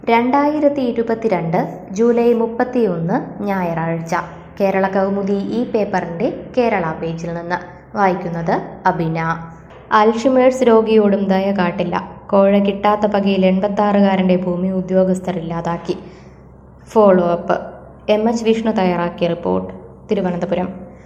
രണ്ടായിരത്തി ഇരുപത്തിരണ്ട് ജൂലൈ മുപ്പത്തിയൊന്ന് ഞായറാഴ്ച കേരള കൗമുദി ഈ പേപ്പറിൻ്റെ കേരള പേജിൽ നിന്ന് വായിക്കുന്നത് അബിന അൽഷിമേഴ്സ് രോഗിയോടും ദയ കാട്ടില്ല കോഴ കിട്ടാത്ത പകയിൽ എൺപത്താറുകാരൻ്റെ ഭൂമി ഉദ്യോഗസ്ഥർ ഇല്ലാതാക്കി follow up M H Vishnu തയ്യാറാക്കിയ റിപ്പോർട്ട് തിരുവനന്തപുരം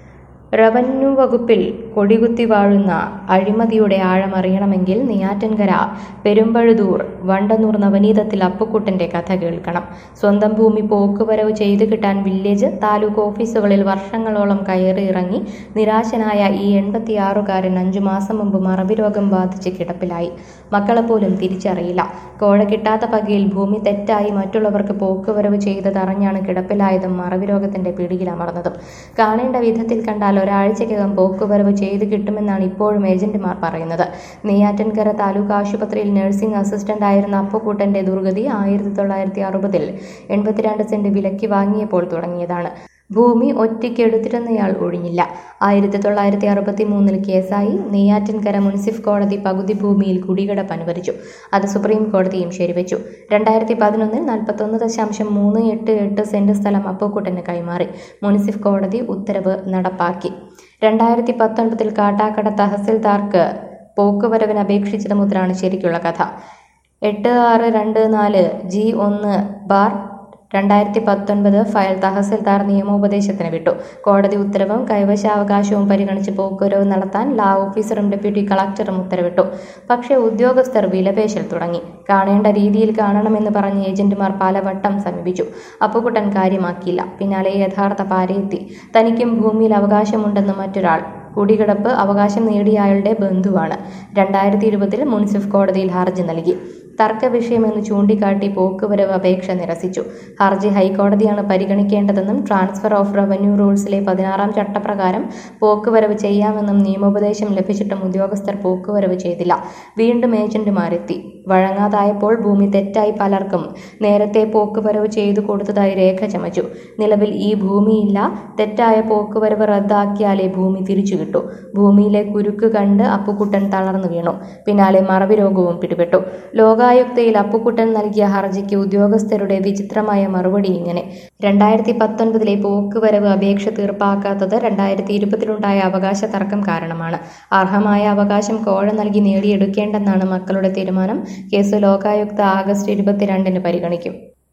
റവന്യൂ വകുപ്പിൽ കൊടികുത്തി വാഴുന്ന അഴിമതിയുടെ ആഴമറിയണമെങ്കിൽ നെയ്യാറ്റിൻകര പെരുമ്പഴുതൂർ വണ്ടന്നൂർ നവനീതത്തിൽ അപ്പുക്കുട്ടൻ്റെ കഥ കേൾക്കണം സ്വന്തം ഭൂമി പോക്കുവരവ് ചെയ്തു കിട്ടാൻ വില്ലേജ് താലൂക്ക് ഓഫീസുകളിൽ വർഷങ്ങളോളം കയറിയിറങ്ങി നിരാശനായ ഈ എൺപത്തിയാറുകാരൻ അഞ്ചു മാസം മുമ്പ് മറവി രോഗം ബാധിച്ച് കിടപ്പിലായി മക്കളെപ്പോലും തിരിച്ചറിയില്ല കോഴ കിട്ടാത്ത പകയിൽ ഭൂമി തെറ്റായി മറ്റുള്ളവർക്ക് പോക്കുവരവ് ചെയ്തതറിഞ്ഞാണ് കിടപ്പിലായതും മറവി രോഗത്തിന്റെ പിടിയിലമർന്നതും കാണേണ്ട വിധത്തിൽ കണ്ടാൽ ഒരാഴ്ചക്കകം പോക്കുവരവ് ചെയ്തു കിട്ടുമെന്നാണ് ഇപ്പോഴും ഏജന്റുമാർ പറയുന്നത് നെയ്യാറ്റിൻകര താലൂക്ക് ആശുപത്രിയിൽ നഴ്സിംഗ് അസിസ്റ്റന്റ് ആയിരുന്ന അപ്പുക്കുട്ടന്റെ ദുർഗതി ആയിരത്തി തൊള്ളായിരത്തി അറുപതിൽ എൺപത്തിരണ്ട് സെന്റ് വിലയ്ക്ക് വാങ്ങിയപ്പോൾ തുടങ്ങിയതാണ് ഭൂമി ഒറ്റയ്ക്കെടുത്തിരുന്നയാൾ ഒഴിഞ്ഞില്ല ആയിരത്തി തൊള്ളായിരത്തി അറുപത്തി മൂന്നിൽ കേസായി നെയ്യാറ്റിൻകര മുനിസിഫ് കോടതി പകുതി ഭൂമിയിൽ കുടികിടപ്പ് അനുവദിച്ചു അത് സുപ്രീം കോടതിയും ശരിവെച്ചു രണ്ടായിരത്തി പതിനൊന്നിൽ നാൽപ്പത്തൊന്ന് ദശാംശം മൂന്ന് എട്ട് എട്ട് സെന്റ് സ്ഥലം അപ്പുക്കുട്ടന് കൈമാറി മുനിസിഫ് കോടതി ഉത്തരവ് നടപ്പാക്കി രണ്ടായിരത്തി പത്തൊൻപതിൽ കാട്ടാക്കട തഹസിൽദാർക്ക് പോക്കുവരവിന് അപേക്ഷിച്ചത് മുതലാണ് ശരിക്കുള്ള കഥ എട്ട് ആറ് രണ്ട് നാല് ജി ഒന്ന് ബാർ രണ്ടായിരത്തി പത്തൊൻപത് ഫയൽ തഹസിൽദാർ നിയമോപദേശത്തിന് വിട്ടു കോടതി ഉത്തരവും കൈവശാവകാശവും പരിഗണിച്ച് പോക്കുവരവ് നടത്താൻ ലാ ഓഫീസറും ഡെപ്യൂട്ടി കളക്ടറും ഉത്തരവിട്ടു പക്ഷേ ഉദ്യോഗസ്ഥർ വിലപേശൽ തുടങ്ങി കാണേണ്ട രീതിയിൽ കാണണമെന്ന് പറഞ്ഞ് ഏജന്റുമാർ പലവട്ടം സമീപിച്ചു അപ്പുകുട്ടൻ കാര്യമാക്കിയില്ല പിന്നാലെ യഥാർത്ഥ പാരയെത്തി തനിക്കും ഭൂമിയിൽ അവകാശമുണ്ടെന്ന് മറ്റൊരാൾ കുടികിടപ്പ് അവകാശം നേടിയ അയാളുടെ ബന്ധുവാണ് രണ്ടായിരത്തി ഇരുപതിൽ മുനിസിഫ് കോടതിയിൽ ഹർജി നൽകി തർക്ക വിഷയമെന്ന് ചൂണ്ടിക്കാട്ടി പോക്കുവരവ് അപേക്ഷ നിരസിച്ചു ഹർജി ഹൈക്കോടതിയാണ് പരിഗണിക്കേണ്ടതെന്നും ട്രാൻസ്ഫർ ഓഫ് റവന്യൂ റൂൾസിലെ പതിനാറാം ചട്ടപ്രകാരം പോക്കുവരവ് ചെയ്യാമെന്നും നിയമോപദേശം ലഭിച്ചിട്ടും ഉദ്യോഗസ്ഥർ പോക്കുവരവ് ചെയ്തില്ല വീണ്ടും ഏജന്റുമാരെത്തി വഴങ്ങാതായപ്പോൾ ഭൂമി തെറ്റായി പലർക്കും നേരത്തെ പോക്കുവരവ് ചെയ്തു കൊടുത്തതായി രേഖ ചമച്ചു നിലവിൽ ഈ ഭൂമിയില്ല തെറ്റായ പോക്കുവരവ് റദ്ദാക്കിയാലേ ഭൂമി തിരിച്ചു കിട്ടൂ ഭൂമിയിലെ കുരുക്ക് കണ്ട് അപ്പുക്കുട്ടൻ തളർന്നു വീണു പിന്നാലെ മറവി രോഗവും പിടിപെട്ടു ലോകായുക്തയിൽ അപ്പുക്കുട്ടൻ നൽകിയ ഹർജിക്ക് ഉദ്യോഗസ്ഥരുടെ വിചിത്രമായ മറുപടി ഇങ്ങനെ രണ്ടായിരത്തി പത്തൊൻപതിലെ പോക്കുവരവ് അപേക്ഷ തീർപ്പാക്കാത്തത് രണ്ടായിരത്തി ഇരുപതിലുണ്ടായ അവകാശ തർക്കം കാരണമാണ് അർഹമായ അവകാശം കോഴ നൽകി നേടിയെടുക്കേണ്ടെന്നാണ് മക്കളുടെ തീരുമാനം കേസ് ലോകായുക്ത ആഗസ്റ്റ് ഇരുപത്തിരണ്ടിന് പരിഗണിക്കും